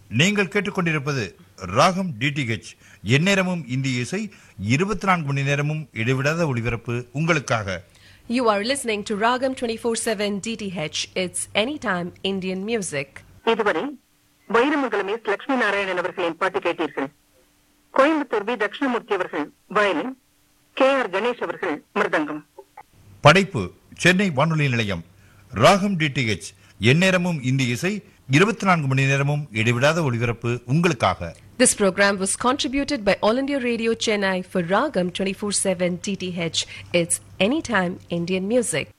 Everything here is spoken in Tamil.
நீங்கள் கேட்டுக்கொண்டிருப்பது ராகம் டிடிஹெச் எந்நேரமும் இந்திய இசை இருபத்தி நான்கு மணி நேரமும் இடைவிடாத ஒளிபரப்பு உங்களுக்காக You are listening to Ragam 24/7 DTH. It's anytime Indian music. இதுவரை வைரமங்கலம் எஸ் லட்சுமி நாராயணன் அவர்களின் பாட்டு கேட்டீர்கள் கோயம்புத்தூர் வி தட்சிணமூர்த்தி அவர்கள் வயலின் கே ஆர் கணேஷ் அவர்கள் மிருதங்கம் படைப்பு சென்னை வானொலி நிலையம் ராகம் டிடிஹெச் எந்நேரமும் இந்திய இசை இருபத்தி நான்கு மணி நேரமும் இடைவிடாத ஒளிபரப்பு உங்களுக்காக This program was contributed by All India Radio Chennai for Ragam 24/7 DTH. It's anytime Indian music.